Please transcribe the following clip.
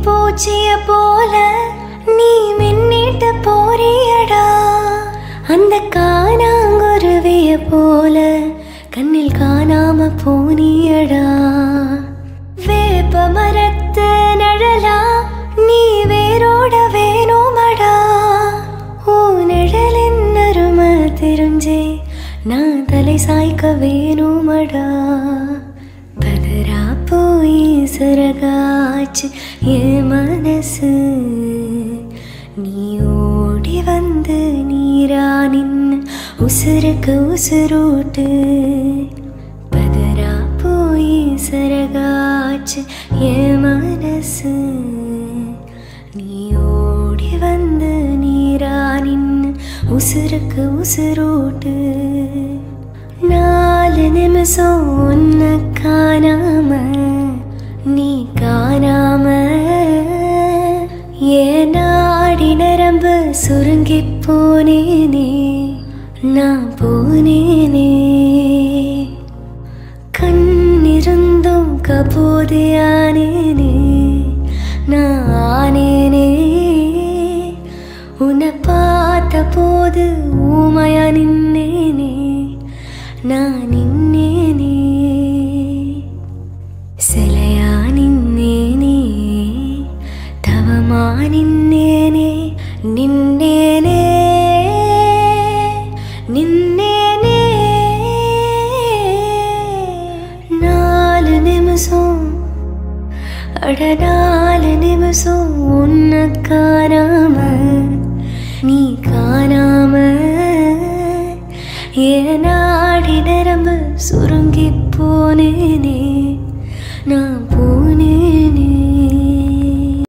பூச்சிய போல நீ மின்னிட்டு போறியடா அந்த காணாங்குருவிய போல கண்ணில் காணாம போனியடா வேப்ப மரத்து நிழலா நீ வேரோட வேணுமடா ஓ நிழலின் அருமை தெரிஞ்சே நான் தலை சாய்க்க வேணுமடா பதரா போய் சரகாச்சு என் மனசு நீ ஓடி வந்து நீரா நின்னு உசுருக்கு உசுரூட்டு பதரா போய் சரகாச்சு என் மனசு நீ ஓடி வந்து நீரா நின்னு உசுருக்கு உசுரூட்டு நாலு நிமிஷம் ஒன்ன காணாம நீ காணாம ஏன் நாடி நரம்பு சுருங்கி போனேனே நான் போனேனே கண்ணிருந்தும் கபோதையானேனே நான் ஆனேனே உன்னை பார்த்த போது ஊமையா நின்னேனே நான் நின்னேனே சிலையா நின்னேனே தவமா நின்னேனே நின்னேனே நின்னேனே நாலு நிமிஷம் அட நாலு நிமிஷம் உன்னை காணாம நீ காணாம ஏன் நாடி நரம்பு சுருங்கி போனேனே